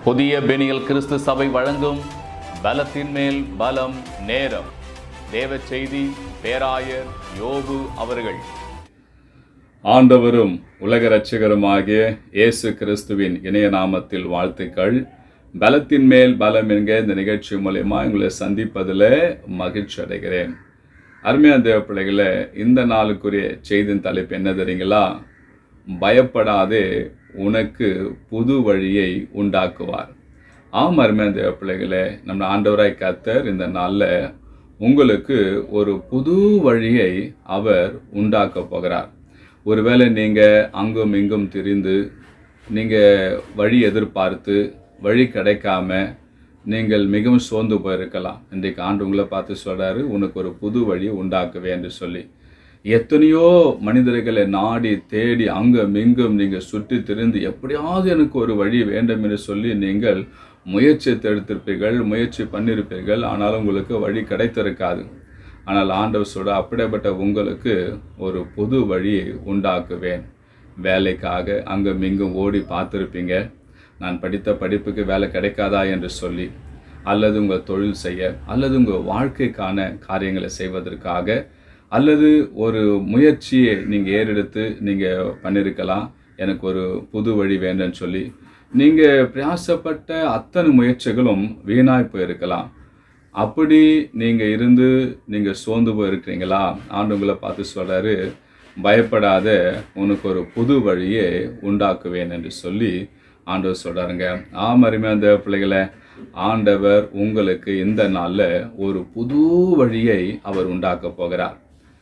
புதிய பெனியல் கிறிஸ்து சபை வழங்கும் பலத்தின் மேல் பலம் நேரம் தேவ செய்தி பேராயர் யோபு அவர்கள் ஆண்டவரும் உலக இரட்சகருமாகிய இயேசு கிறிஸ்துவின் இணைய நாமத்தில் வாழ்த்துக்கள் பலத்தின் மேல் பலம் என்கிற இந்த நிகழ்ச்சி மூலயமா உங்களை சந்திப்பதில் மகிழ்ச்சி அடைகிறேன் அருமையான தேவ பிள்ளைகளே இந்த நாளுக்குரிய செய்தியின் தலைப்பு என்ன தெரியுங்களா பயப்படாதே உனக்கு புது வழியை உண்டாக்குவார் ஆம் அருமையான தேவ பிள்ளைகளே நம்ம ஆண்டவராய் கத்தர் இந்த நாளில் உங்களுக்கு ஒரு புது வழியை அவர் உண்டாக்க போகிறார் ஒருவேளை நீங்கள் அங்கும் இங்கும் திரிந்து நீங்கள் வழி எதிர்பார்த்து வழி கிடைக்காம நீங்கள் மிகவும் சோர்ந்து போயிருக்கலாம் இன்றைக்கு ஆண்டு உங்களை பார்த்து சொல்கிறாரு உனக்கு ஒரு புது வழி உண்டாக்குவேன் என்று சொல்லி எத்தனையோ மனிதர்களை நாடி தேடி அங்கும் இங்கும் நீங்கள் சுற்றி திரிந்து எப்படியாவது எனக்கு ஒரு வழி வேண்டும் என்று சொல்லி நீங்கள் முயற்சி எடுத்திருப்பீர்கள் முயற்சி பண்ணியிருப்பீர்கள் ஆனாலும் உங்களுக்கு வழி கிடைத்திருக்காது ஆனால் ஆண்டவர் சொல்ற அப்படிப்பட்ட உங்களுக்கு ஒரு புது வழியை உண்டாக்குவேன் வேலைக்காக அங்கும் இங்கும் ஓடி பார்த்துருப்பீங்க நான் படித்த படிப்புக்கு வேலை கிடைக்காதா என்று சொல்லி அல்லது உங்கள் தொழில் செய்ய அல்லது உங்கள் வாழ்க்கைக்கான காரியங்களை செய்வதற்காக அல்லது ஒரு முயற்சியை நீங்கள் ஏறெடுத்து நீங்கள் பண்ணியிருக்கலாம் எனக்கு ஒரு புது வழி வேண்டும்னு சொல்லி நீங்கள் பிரயாசப்பட்ட அத்தனை முயற்சிகளும் வீணாய் போயிருக்கலாம் அப்படி நீங்கள் இருந்து நீங்கள் சோர்ந்து போயிருக்கிறீங்களா ஆண்டு உங்களை பார்த்து சொல்கிறாரு பயப்படாத உனக்கு ஒரு புது வழியை உண்டாக்குவேன் என்று சொல்லி ஆண்டவர் சொல்கிறாருங்க ஆம் அருமையான தேவ பிள்ளைகளை ஆண்டவர் உங்களுக்கு இந்த நாளில் ஒரு புது வழியை அவர் உண்டாக்க போகிறார்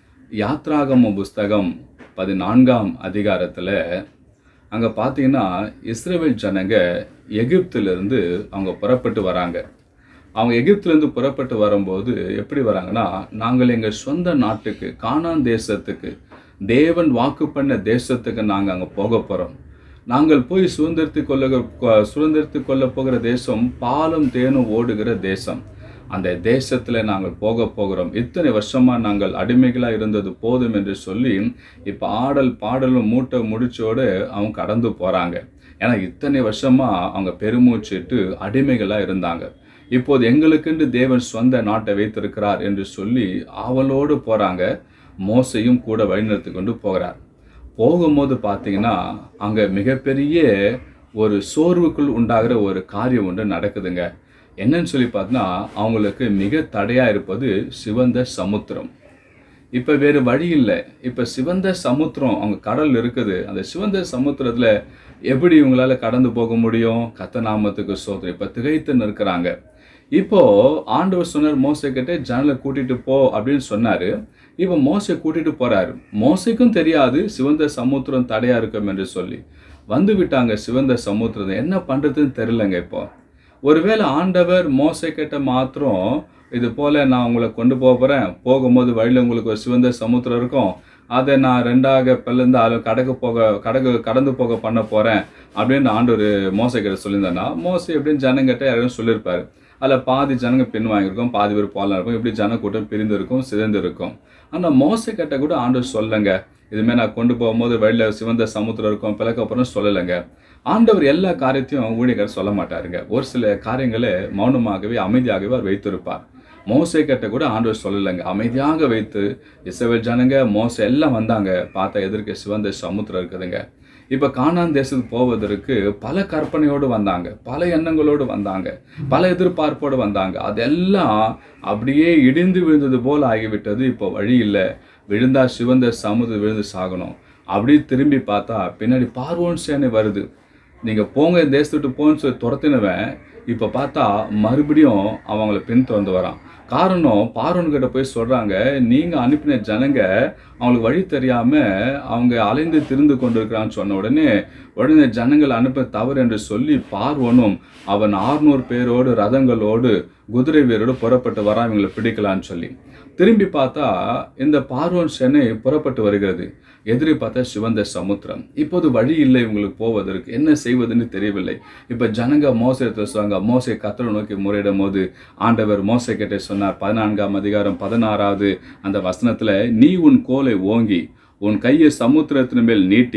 யாத்ராகம புஸ்தகம் பதினான்காம் அதிகாரத்தில் அங்கே பார்த்தீங்கன்னா இஸ்ரேல் ஜனங்க எகிப்திலிருந்து அவங்க புறப்பட்டு வராங்க அவங்க எகிப்திலேருந்து புறப்பட்டு வரும்போது எப்படி வராங்கன்னா நாங்கள் எங்கள் சொந்த நாட்டுக்கு கானான் தேசத்துக்கு தேவன் வாக்கு பண்ண தேசத்துக்கு நாங்கள் அங்கே போக போகிறோம் நாங்கள் போய் சுதந்திரத்து கொள்ள சுதந்திரத்து கொள்ள போகிற தேசம் பாலும் தேனும் ஓடுகிற தேசம் அந்த தேசத்தில் நாங்கள் போக போகிறோம் இத்தனை வருஷமாக நாங்கள் அடிமைகளாக இருந்தது போதும் என்று சொல்லி இப்போ ஆடல் பாடலும் மூட்டை முடிச்சோடு அவங்க கடந்து போகிறாங்க ஏன்னா இத்தனை வருஷமாக அவங்க பெருமூச்சிட்டு அடிமைகளாக இருந்தாங்க இப்போது எங்களுக்கென்று தேவன் சொந்த நாட்டை வைத்திருக்கிறார் என்று சொல்லி ஆவலோடு போகிறாங்க மோசையும் கூட வழிநடத்தி கொண்டு போகிறார் போகும்போது பார்த்தீங்கன்னா அங்கே மிகப்பெரிய ஒரு சோர்வுக்குள் உண்டாகிற ஒரு காரியம் ஒன்று நடக்குதுங்க என்னன்னு சொல்லி பார்த்தீங்கன்னா அவங்களுக்கு மிக தடையாக இருப்பது சிவந்த சமுத்திரம் இப்போ வேறு வழி இல்லை இப்போ சிவந்த சமுத்திரம் அவங்க கடல் இருக்குது அந்த சிவந்த சமுத்திரத்தில் எப்படி இவங்களால கடந்து போக முடியும் கத்தநாமத்துக்கு சோதனை இப்போ திகைத்து நிற்கிறாங்க இப்போ ஆண்டவர் சொன்னார் மோசை கிட்ட ஜனலை கூட்டிட்டு போ அப்படின்னு சொன்னாரு இப்போ மோசை கூட்டிட்டு போறாரு மோசைக்கும் தெரியாது சிவந்த சமுத்திரம் தடையா இருக்கும் என்று சொல்லி வந்து விட்டாங்க சிவந்த சமுத்திரத்தை என்ன பண்றதுன்னு தெரியலங்க இப்போ ஒருவேளை ஆண்டவர் மோசை கிட்ட மாத்திரம் இது போல நான் உங்களை கொண்டு போக போறேன் போகும்போது வழியில் உங்களுக்கு ஒரு சிவந்த சமுத்திரம் இருக்கும் அதை நான் ரெண்டாக பிளந்து அது கடக்கு போக கடகு கடந்து போக பண்ண போறேன் அப்படின்னு ஆண்டவர் மோசை கிட்ட சொல்லியிருந்தேன்னா மோசை எப்படின்னு ஜனங்கிட்ட யாரும் சொல்லியிருப்பாரு அதில் பாதி ஜனங்க பின் வாங்கியிருக்கும் பாதி பேர் போலாம் இருக்கும் இப்படி ஜன கூட்டம் பிரிந்து இருக்கும் சிதைந்து இருக்கும் ஆனால் மோசை கட்ட கூட ஆண்டவர் சொல்லுங்க இதுமாரி நான் கொண்டு போகும்போது வழியில் சிவந்த சமுத்திரம் இருக்கும் பிளக்க அப்புறம் சொல்லலைங்க ஆண்டவர் எல்லா காரியத்தையும் ஊழியர் சொல்ல மாட்டாருங்க ஒரு சில காரியங்களை மௌனமாகவே அமைதியாகவே அவர் வைத்திருப்பார் மோசை கட்ட கூட ஆண்டவர் சொல்லலைங்க அமைதியாக வைத்து இசைவல் ஜனங்க மோசை எல்லாம் வந்தாங்க பார்த்தா எதிர்க்க சிவந்த சமுத்திரம் இருக்குதுங்க இப்போ கானான் தேசத்துக்கு போவதற்கு பல கற்பனையோடு வந்தாங்க பல எண்ணங்களோடு வந்தாங்க பல எதிர்பார்ப்போடு வந்தாங்க அதெல்லாம் அப்படியே இடிந்து விழுந்தது போல் ஆகிவிட்டது இப்போ வழி இல்லை விழுந்தா சிவந்த சமுதிரம் விழுந்து சாகணும் அப்படி திரும்பி பார்த்தா பின்னாடி பார்வோன் சேனை வருது நீங்கள் போங்க இந்த தேசத்துட்டு போன்னு சொல்லி துரத்தினவன் இப்போ பார்த்தா மறுபடியும் அவங்கள பின்தொடர்ந்து வரான் காரணம் பார்வன்கிட்ட போய் சொல்கிறாங்க நீங்கள் அனுப்பின ஜனங்க அவங்களுக்கு வழி தெரியாமல் அவங்க அலைந்து திரிந்து கொண்டிருக்கிறான்னு சொன்ன உடனே உடனே ஜனங்கள் அனுப்ப தவறு என்று சொல்லி பார்வனும் அவன் ஆறுநூறு பேரோடு ரதங்களோடு குதிரை வீரோடு புறப்பட்டு வரா இவங்களை பிடிக்கலான்னு சொல்லி திரும்பி பார்த்தா இந்த பார்வன் சென்னை புறப்பட்டு வருகிறது எதிரி பார்த்தா சிவந்த சமுத்திரம் இப்போது வழி இல்லை இவங்களுக்கு போவதற்கு என்ன செய்வதுன்னு தெரியவில்லை இப்போ ஜனங்க மோசத்தை சொல்லுவாங்க மோசை கத்தரை நோக்கி முறையிடும் போது ஆண்டவர் மோசை கிட்ட சொன்னார் பதினான்காம் அதிகாரம் பதினாறாவது அந்த வசனத்துல நீ உன் கோலை ஓங்கி உன் கையை சமுத்திரத்தின் மேல் நீட்டி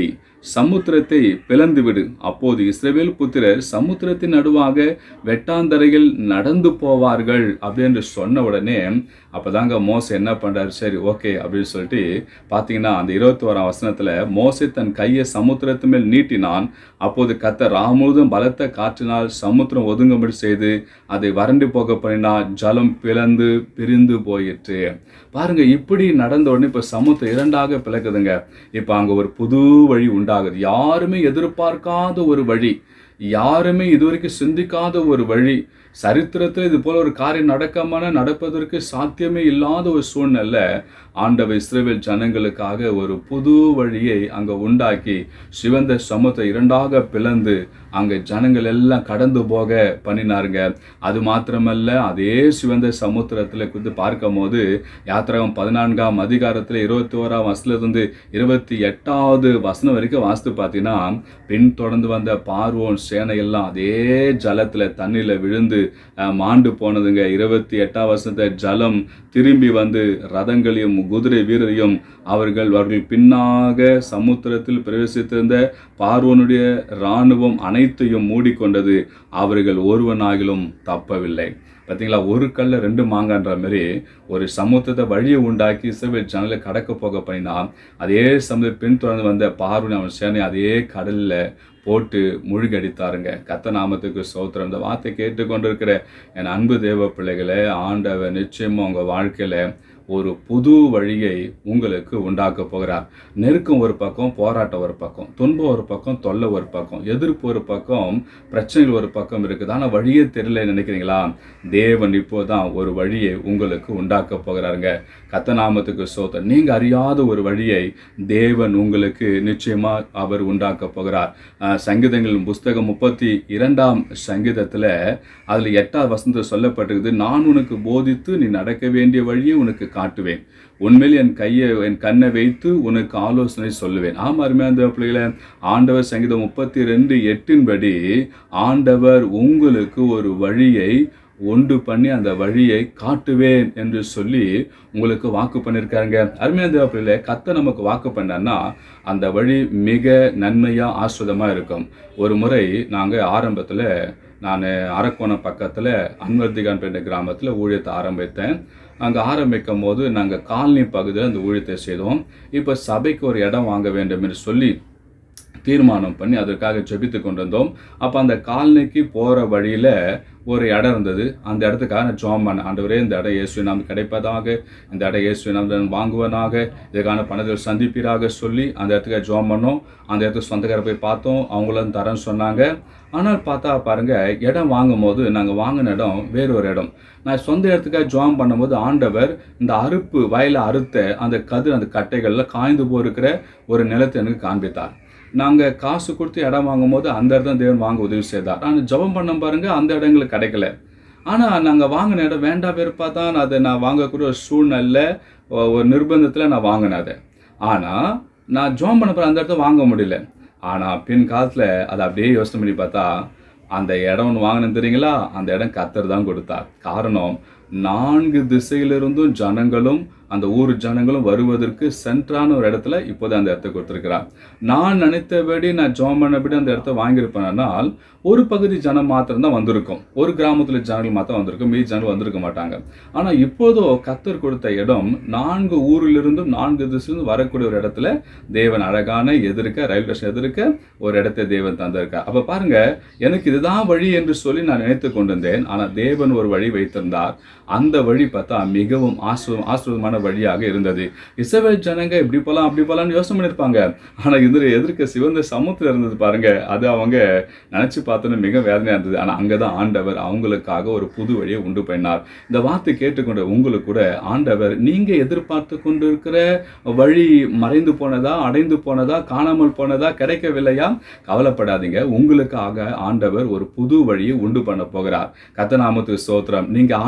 சமுத்திரத்தை பிளந்து விடு அப்போது இஸ்ரவேல் புத்திரர் சமுத்திரத்தின் நடுவாக வெட்டாந்தரையில் நடந்து போவார்கள் அப்படின்னு சொன்ன உடனே அப்பதாங்க மோச என்ன பண்றாரு சரி ஓகே அப்படின்னு சொல்லிட்டு பார்த்தீங்கன்னா அந்த இருபத்தி ஓராம் வசனத்துல மோசே தன் கையை சமுத்திரத்து மேல் நீட்டினான் அப்போது கத்த ராமுழுதும் பலத்த காற்றினால் சமுத்திரம் ஒதுங்கும்படி செய்து அதை வறண்டு போக பண்ணினார் ஜலம் பிளந்து பிரிந்து போயிற்று பாருங்க இப்படி நடந்த உடனே இப்ப சமுத்திரம் இரண்டாக பிளக்குதுங்க இப்ப அங்க ஒரு புது வழி உண்டாகுது யாருமே எதிர்பார்க்காத ஒரு வழி யாருமே இதுவரைக்கும் சிந்திக்காத ஒரு வழி சரித்திரத்தில் இது போல ஒரு காரியம் நடக்காமன நடப்பதற்கு சாத்தியமே இல்லாத ஒரு சூழ்நிலை ஆண்டவர் இஸ்ரேல் ஜனங்களுக்காக ஒரு புது வழியை அங்க உண்டாக்கி சிவந்த சமுத்திரம் இரண்டாக பிளந்து அங்க ஜனங்கள் எல்லாம் கடந்து போக பண்ணினாருங்க அது மாத்திரமல்ல அதே சிவந்த சமுத்திரத்தில் குறித்து பார்க்கும் போது யாத்திரகம் பதினான்காம் அதிகாரத்தில் இருபத்தி ஓராம் வசனத்திலிருந்து இருபத்தி எட்டாவது வசனம் வரைக்கும் வாசித்து பார்த்தீங்கன்னா பின் தொடர்ந்து வந்த பார்வோன் சேனை எல்லாம் அதே ஜலத்துல தண்ணியில விழுந்து அஹ், மாண்டு போனதுங்க இருபத்தி எட்டாம் வருஷத்தை ஜலம் திரும்பி வந்து ரதங்களையும் குதிரை வீரரையும் அவர்கள் அவர்கள் பின்னாக சமுத்திரத்தில் பிரவேசித்திருந்த பார்வோனுடைய இராணுவம் அனைத்தையும் மூடிக்கொண்டது அவர்கள் ஒருவனாகிலும் தப்பவில்லை பார்த்தீங்களா ஒரு கல்ல ரெண்டு மாங்கன்ற மாதிரி ஒரு சமுத்திரத்தை வழியை உண்டாக்கி இஸ்ரவேல் ஜனலை கடக்க போக பண்ணினா அதே சமயத்தில் பின் தொடர்ந்து வந்த பார்வன் அவன் சேனை அதே கடல்ல போட்டு மூழ்கடித்தாருங்க கத்த நாமத்துக்கு சோத்திரம் இந்த வார்த்தை கேட்டுக்கொண்டிருக்கிற என் அன்பு தேவ பிள்ளைகளே ஆண்டவர் நிச்சயமா உங்க வாழ்க்கையில ஒரு புது வழியை உங்களுக்கு உண்டாக்க போகிறார் நெருக்கம் ஒரு பக்கம் போராட்டம் ஒரு பக்கம் துன்பம் ஒரு பக்கம் தொல்லை ஒரு பக்கம் எதிர்ப்பு ஒரு பக்கம் பிரச்சனைகள் ஒரு பக்கம் இருக்குது ஆனால் வழியே தெரியல நினைக்கிறீங்களா தேவன் இப்போதான் ஒரு வழியை உங்களுக்கு உண்டாக்க போகிறாருங்க கத்தநாமத்துக்கு சோதர் நீங்க அறியாத ஒரு வழியை தேவன் உங்களுக்கு நிச்சயமா அவர் உண்டாக்க போகிறார் அஹ், சங்கீதங்களின் புஸ்தகம் முப்பத்தி இரண்டாம் சங்கீதத்துல அதுல எட்டாவது வசனத்தில் சொல்லப்பட்டிருக்குது நான் உனக்கு போதித்து நீ நடக்க வேண்டிய வழியை உனக்கு காட்டுவேன் உண்மையில் என் கையை என் கண்ணை வைத்து உனக்கு ஆலோசனை சொல்லுவேன் ஆமா அருமையான பிள்ளைகளை ஆண்டவர் சங்கீதம் முப்பத்தி ரெண்டு எட்டின்படி ஆண்டவர் உங்களுக்கு ஒரு வழியை உண்டு பண்ணி அந்த வழியை காட்டுவேன் என்று சொல்லி உங்களுக்கு வாக்கு பண்ணியிருக்காருங்க அருமையான தேவ பிள்ளைகளே கத்த நமக்கு வாக்கு பண்ணான்னா அந்த வழி மிக நன்மையா ஆஸ்வதமா இருக்கும் ஒரு முறை நாங்க ஆரம்பத்துல நான் அரக்கோணம் பக்கத்துல அன்வர்திகான் என்ற கிராமத்துல ஊழியத்தை ஆரம்பித்தேன் அங்கே ஆரம்பிக்கும் போது நாங்கள் காலனி பகுதியில் அந்த ஊழியத்தை செய்தோம் இப்போ சபைக்கு ஒரு இடம் வாங்க வேண்டும் என்று சொல்லி தீர்மானம் பண்ணி அதற்காக ஜெபித்து கொண்டிருந்தோம் அப்போ அந்த காலனிக்கு போகிற வழியில் ஒரு இடம் இருந்தது அந்த இடத்துக்காக நான் ஜோம் பண்ணேன் ஆண்டவரே இந்த இடம் இயேசு நாம் கிடைப்பதாக இந்த இடம் இயேசு நாம் வாங்குவனாக இதுக்கான பணத்தில் சந்திப்பீராக சொல்லி அந்த இடத்துக்கு ஜோம் பண்ணோம் அந்த இடத்துக்கு சொந்தக்கார போய் பார்த்தோம் அவங்களும் தரேன்னு சொன்னாங்க ஆனால் பார்த்தா பாருங்க இடம் வாங்கும் போது நாங்கள் வாங்கின இடம் வேறு ஒரு இடம் நான் சொந்த இடத்துக்காக ஜாம் பண்ணும்போது ஆண்டவர் இந்த அறுப்பு வயலை அறுத்த அந்த கதிர் அந்த கட்டைகளில் காய்ந்து போயிருக்கிற ஒரு நிலத்தை எனக்கு காண்பித்தார் நாங்கள் காசு கொடுத்து இடம் வாங்கும்போது அந்த இடத்துல தேவன் வாங்க உதவி செய்தார் ஆனால் ஜெபம் பண்ண பாருங்க அந்த இடங்களுக்கு கிடைக்கல ஆனால் நாங்கள் வாங்கின இடம் வேண்டாம் வெறுப்பா தான் அதை நான் வாங்கக்கூடிய ஒரு சூழ்நிலை ஒ- ஒரு நிர்பந்தத்தில் நான் வாங்கினேன் அதை ஆனால் நான் ஜோம் பண்ண பிறகு அந்த இடத்த வாங்க முடியல ஆனால் பின் காலத்தில் அதை அப்படியே யோசனை பண்ணி பார்த்தா அந்த இடம் ஒன்று வாங்கினது தெரியுங்களா அந்த இடம் கத்தர் தான் கொடுத்தார் காரணம் நான்கு திசையிலிருந்தும் ஜனங்களும் அந்த ஊர் ஜனங்களும் வருவதற்கு சென்ட்ரான ஒரு இடத்துல இப்போதான் அந்த இடத்த கொடுத்துருக்கிறார் நான் நினைத்தபடி நான் ஜோம் பண்ணபடி அந்த இடத்த வாங்கியிருப்பேனால் ஒரு பகுதி ஜனம் மாத்திரம் தான் வந்திருக்கும் ஒரு கிராமத்துல ஜனங்கள் மாத்திரம் வந்திருக்கும் மீதி ஜனங்கள் வந்திருக்க மாட்டாங்க ஆனா இப்போதோ கத்தர் கொடுத்த இடம் நான்கு ஊரிலிருந்தும் நான்கு திசையிலிருந்து வரக்கூடிய ஒரு இடத்துல தேவன் அழகான எதிர்க்க ரயில்வே ஸ்டேஷன் எதிர்க்க ஒரு இடத்தை தேவன் தந்திருக்கார் அப்ப பாருங்க எனக்கு இதுதான் வழி என்று சொல்லி நான் நினைத்து கொண்டிருந்தேன் ஆனா தேவன் ஒரு வழி வைத்திருந்தார் அந்த வழி பார்த்தா மிகவும் ஆசிரம் ஆசிரமமான வழியாக இருந்தது இஸ்ரவேல் ஜனங்க இப்படி போலாம் அப்படி போலாம்னு யோசனை பண்ணியிருப்பாங்க ஆனா இது எதிர்க்க சிவந்த சமுத்திரம் இருந்தது பாருங்க அது அவங்க நினைச்சு பார்த்தோன்னு மிக வேதனையா இருந்தது ஆனா அங்கதான் ஆண்டவர் அவங்களுக்காக ஒரு புது வழியை உண்டு பண்ணார் இந்த வார்த்தை கேட்டுக்கொண்ட உங்களுக்கு கூட ஆண்டவர் நீங்க எதிர்பார்த்து கொண்டிருக்கிற வழி மறைந்து போனதா அடைந்து போனதா காணாமல் போனதா கிடைக்கவில்லையா கவலைப்படாதீங்க உங்களுக்காக ஆண்டவர் ஒரு புது வழியை உண்டு பண்ண போகிறார் கத்தநாமத்துக்கு ஸ்தோத்திரம் நீங்க ஆண்டவர் மாத்திரம்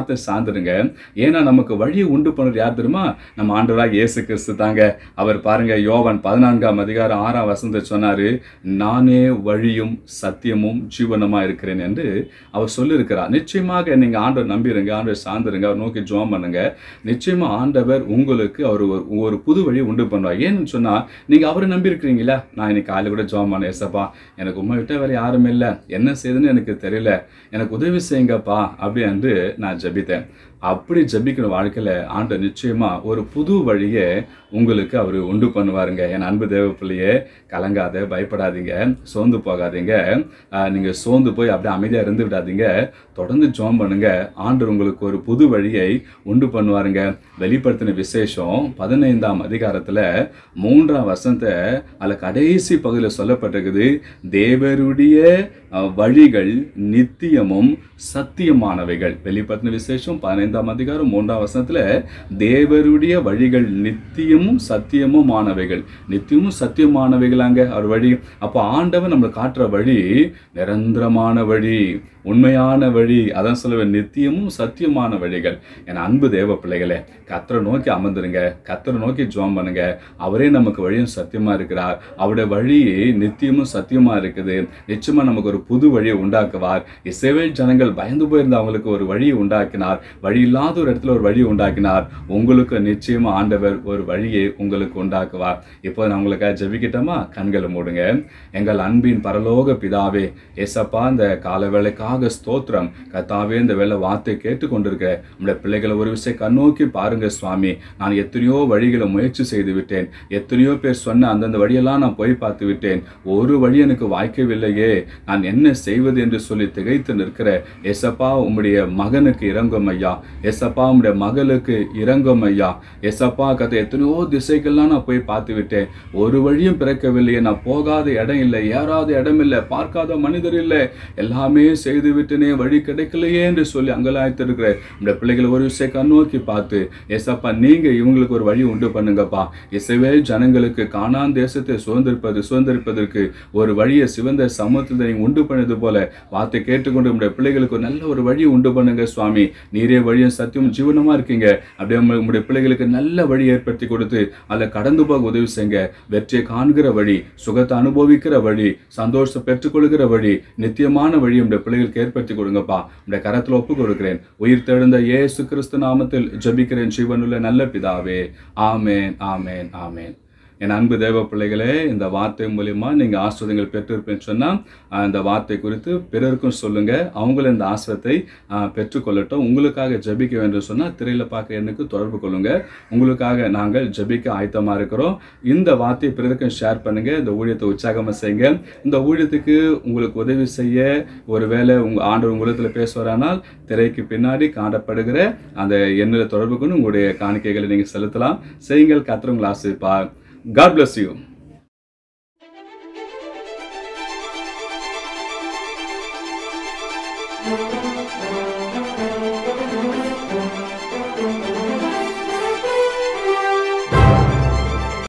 வார்த்தை சார்ந்துருங்க ஏன்னா நமக்கு வழியை உண்டு பண்ணுறது யார் தெரியுமா நம்ம ஆண்டவராக இயேசு கிறிஸ்து தாங்க அவர் பாருங்க யோவான் பதினான்காம் அதிகாரம் ஆறாம் வசந்த சொன்னாரு நானே வழியும் சத்தியமும் ஜீவனமா இருக்கிறேன் என்று அவர் சொல்லியிருக்கிறார் நிச்சயமாக நீங்க ஆண்டவர் நம்பிருங்க ஆண்டவர் சார்ந்துருங்க அவர் நோக்கி ஜோம் பண்ணுங்க நிச்சயமா ஆண்டவர் உங்களுக்கு அவர் ஒரு ஒரு புது வழியை உண்டு பண்ணுவார் ஏன்னு சொன்னா நீங்க அவரை நம்பி இருக்கிறீங்களா நான் இன்னைக்கு காலையில் கூட ஜோம் பண்ணேன் ஏசப்பா எனக்கு உண்மை விட்ட வேற யாரும் இல்லை என்ன செய்யுதுன்னு எனக்கு தெரியல எனக்கு உதவி செய்யுங்கப்பா அப்படி என்று நான் ஜெபித்தேன் அப்படி ஜெபிக்கிற வாழ்க்கையில ஆண்டவர் நிச்சயமா ஒரு புது வழியை உங்களுக்கு அவர் உண்டு பண்ணுவாருங்க என் அன்பு தேவ பிள்ளையே கலங்காத பயப்படாதீங்க சோர்ந்து போகாதீங்க ஆஹ் நீங்க சோர்ந்து போய் அப்படியே அமைதியா இருந்து விடாதீங்க தொடர்ந்து ஜோம் பண்ணுங்க ஆண்டவர் உங்களுக்கு ஒரு புது வழியை உண்டு பண்ணுவாருங்க வெளிப்படுத்தின விசேஷம் பதினைந்தாம் அதிகாரத்துல மூன்றாம் வசனத்தை அதில் கடைசி பகுதியில் சொல்லப்பட்டிருக்குது தேவருடைய அஹ், வழிகள் நித்தியமும் சத்தியமானவைகள் வெளிப்படுத்தின விசேஷம் பதினைந்தாம் அதிகாரம் மூன்றாம் வசனத்துல தேவருடைய வழிகள் நித்தியமும் சத்தியமுமானவைகள் நித்தியமும் சத்தியமானவைகளாங்க அவர் வழி அப்போ ஆண்டவன் நம்ம காட்டுற வழி நிரந்தரமான வழி உண்மையான வழி அதான் சொல்லுவேன் நித்தியமும் சத்தியமான வழிகள் என் அன்பு தேவ பிள்ளைகளே கத்தரை நோக்கி அமர்ந்துருங்க கத்தரை நோக்கி ஜோம் பண்ணுங்க அவரே நமக்கு வழியும் சத்தியமா இருக்கிறார் அவருடைய வழி நித்தியமும் சத்தியமா இருக்குது நிச்சயமா நமக்கு ஒரு புது வழியை உண்டாக்குவார் இசைவேல் ஜனங்கள் பயந்து போயிருந்த அவங்களுக்கு ஒரு வழியை உண்டாக்கினார் வழி இல்லாத ஒரு இடத்துல ஒரு வழியை உண்டாக்கினார் உங்களுக்கு நிச்சயமா ஆண்டவர் ஒரு வழியை உங்களுக்கு உண்டாக்குவார் இப்போ நான் உங்களுக்காக ஜெபிக்கிட்டோமா கண்களை மூடுங்க எங்கள் அன்பின் பரலோக பிதாவே ஏசப்பா இந்த கால வேளைக்காக ஸ்தோத்திரம் கத்தாவே இந்த வேலை வார்த்தை கேட்டுக்கொண்டிருக்க நம்முடைய பிள்ளைகளை ஒரு விஷயம் கண்ணோக்கி பாருங்க சுவாமி நான் எத்தனையோ வழிகளை முயற்சி செய்து விட்டேன் எத்தனையோ பேர் சொன்ன அந்தந்த வழியெல்லாம் நான் போய் பார்த்து விட்டேன் ஒரு வழி எனக்கு வாய்க்கவில்லையே நான் என்ன செய்வது என்று சொல்லி திகைத்து நிற்கிற எசப்பா உம்முடைய மகனுக்கு இறங்கும் ஐயா எசப்பா உம்முடைய மகளுக்கு இறங்கும் ஐயா எசப்பா கதை எத்தனையோ திசைகள்லாம் நான் போய் பார்த்து விட்டேன் ஒரு வழியும் பிறக்கவில்லையே நான் போகாத இடம் இல்லை ஏறாத இடம் இல்லை பார்க்காத மனிதர் இல்லை எல்லாமே செய்து விட்டனே வழி கிடைக்கலையே என்று சொல்லி அங்கலாய்த்திருக்கிற இந்த பிள்ளைகளை ஒரு விஷயம் கண்ணோக்கி பார்த்து எசப்பா நீங்க இவங்களுக்கு ஒரு வழி உண்டு பண்ணுங்கப்பா இசைவே ஜனங்களுக்கு காணான் தேசத்தை சுதந்திரிப்பது சுதந்திரிப்பதற்கு ஒரு வழியை சிவந்த சமூகத்தில் நீங்க உண்டு பண்ணது போல வார்த்தை கேட்டுக்கொண்டு உங்களுடைய பிள்ளைகளுக்கு ஒரு நல்ல ஒரு வழி உண்டு பண்ணுங்க சுவாமி நீரே வழியும் சத்தியம் ஜீவனமா இருக்கீங்க அப்படியே உங்க- உங்களுடைய பிள்ளைகளுக்கு நல்ல வழி ஏற்படுத்தி கொடுத்து அதில் கடந்து போக உதவி செய்யுங்க வெற்றியை காண்கிற வழி சுகத்தை அனுபவிக்கிற வழி சந்தோஷத்தை பெற்றுக்கொள்கிற வழி நித்தியமான வழி உங்களுடைய பிள்ளைகளுக்கு ஏற்படுத்தி கொடுங்கப்பா உங்களுடைய கரத்தில் ஒப்பு கொடுக்கிறேன் உயிர் தெழுந்த இயேசு கிறிஸ்து நாமத்தில் ஜெபிக்கிறேன் ஜீவனுள்ள நல்ல பிதாவே ஆமேன் ஆமேன் ஆமேன் என் அன்பு தேவ பிள்ளைகளே இந்த வார்த்தை மூலியமா நீங்க ஆசிரியங்கள் பெற்றிருப்பேன்னு சொன்னா ஆஹ், இந்த வார்த்தை குறித்து பிறருக்கும் சொல்லுங்க அவங்களும் இந்த ஆசிரத்தை ஆஹ், பெற்றுக்கொள்ளட்டும் உங்களுக்காக ஜெபிக்க வேண்டும் சொன்னா திரையில பார்க்க எண்ணுக்கு தொடர்பு கொள்ளுங்க உங்களுக்காக நாங்கள் ஜெபிக்க ஆயத்தமா இருக்கிறோம் இந்த வார்த்தையை பிறருக்கும் ஷேர் பண்ணுங்க இந்த ஊழியத்தை உற்சாகமா செய்யுங்க இந்த ஊழியத்துக்கு உங்களுக்கு உதவி செய்ய ஒருவேளை உங்க ஆண்டவர் உங்களத்துல பேசுவாரானால் திரைக்கு பின்னாடி காணப்படுகிற அந்த எண்ணில் தொடர்பு கொண்டு உங்களுடைய காணிக்கைகளை நீங்க செலுத்தலாம் செய்யுங்கள் கத்திர உங்களை ஆசிரிப்பார் God bless you. Thank you.